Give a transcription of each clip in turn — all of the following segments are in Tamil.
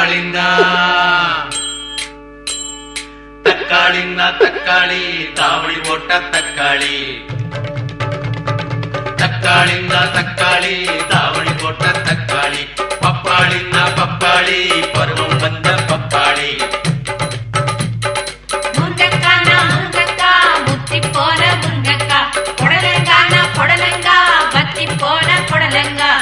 தக்காளின்னா தக்காளின்னா தக்காளி தாவணி போட்ட தக்காளி தக்காளின்னா தக்காளி தாவணி போட்ட தக்காளி பப்பாளின்னா பப்பாளி பருவம் வந்த பப்பாளி முருங்கக்கானா முருங்கக்கா முத்தி போன முருங்கக்கா புடலங்கானா புடலங்கா பத்தி போன புடலங்கா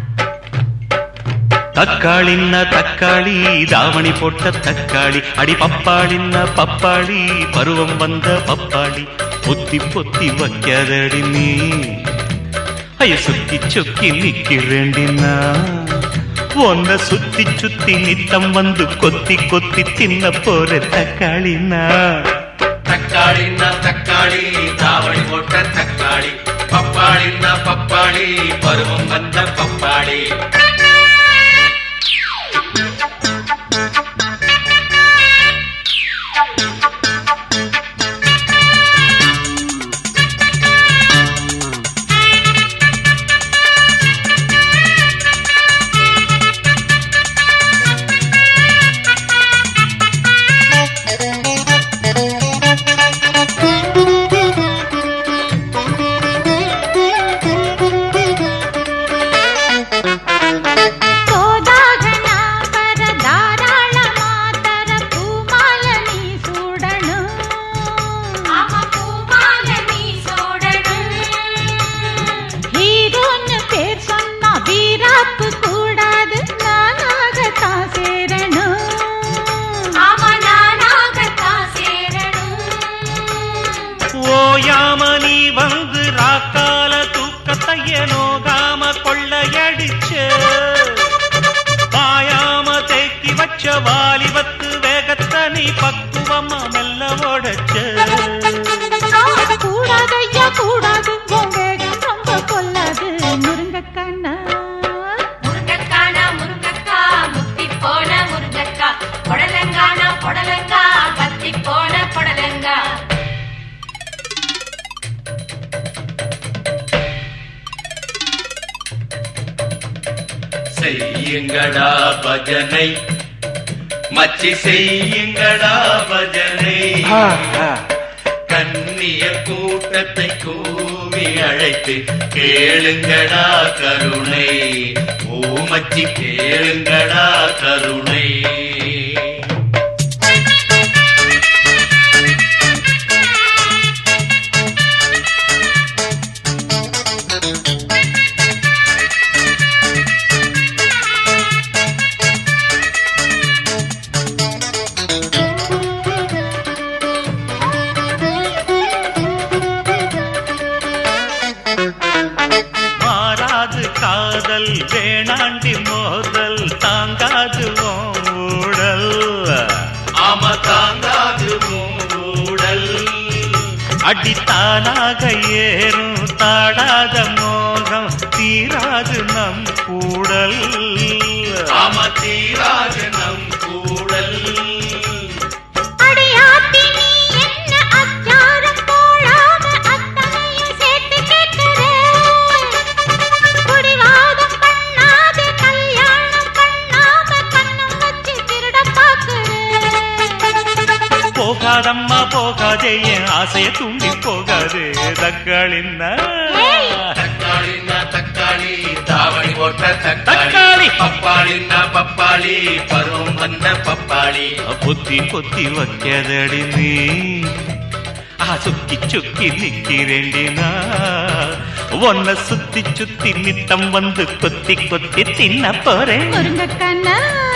தக்காளின்ன தக்காளி தாவணி போட்ட தக்காளி அடி பப்பாளின்ன பப்பாளி பருவம் வந்த பப்பாளி பொத்தி பொத்தி வைக்காதடி நீ ஐய சுத்தி சொக்கி நிக்கிறேண்டினா உன்னை சுத்தி சுத்தி நித்தம் வந்து கொத்தி கொத்தி தின்ன போற தக்காளினா தக்காளின்னா தக்காளி தாவணி போட்ட தக்காளி பப்பாளின்னா பப்பாளி பருவம் வந்த பப்பாளி சோதாகனா பர தாராளமா தர பூமால நீ சூடணும் ஆமா பூமால நீ சோடணும் ஹீரோன்னு பேர் சொன்னா வீராப்பு கூடாது நானாகத்தான் சேரணும் ஆமா நானாகத்தான் சேரணும் ஓயாம நீ வந்து ராக்கால தூக்கத்தைய நோகாம கொள்ளையடிச்ச பாயாம தேக்கி வச்ச வாலிபத்து வேகத்தை நீ பக்குவமா மெல்ல உடைச்ச கூடாதையா கூடாது உன் வேகம் ரொம்ப கொல்லாது முருங்கக்கண்ணா முருங்கக்கானா முருங்கக்கா முத்தி போன முருங்கக்கா புடலங்கானா புடலங்கா பத்தி போன புடலங்கா செய்யுங்கடா பஜனை மச்சி செய்யுங்கடா பஜனை கண்ணிய கூட்டத்தை கூவி அழைத்து கேளுங்கடா கருணை ஓமச்சி கேளுங்கடா கருணை மாறாது காதல் வேணாண்டி மோதல் தாங்காது உன் ஊடல் ஆம தாங்காது மூடல் அடித்தானாக ஏறும் தாடாத மோகம் தீராது நம் கூடல் ஆம தீராது நம் கூடல் அடியாத்தி நீ என்ன அச்சாரம் போடாம அத்தனையும் சேர்த்து கேட்கிறே குடிவாதம் பண்ணாத கல்யாணம் பண்ணாம கண்ணம் வச்சு திருட பாக்குறேன் போகாதம்மா போகாதே என் ஆசைய தூண்டி போகாதே தக்காளின்னா தக்காளின்னா தக்காளி தாவணி போட்ட தக்காளி. தக்காளி பப்பாளின்னா பப்பாளி பருவம் வந்த பப்பாளி பொத்தி பொத்தி வைக்காதடி நீ ஆ சுத்தி சுத்தி நிக்கிறேண்டினா உன்னை சுத்தி சுத்தி நித்தம் வந்து கொத்தி கொத்தி தின்ன போறேன் முருங்கக்கண்ணா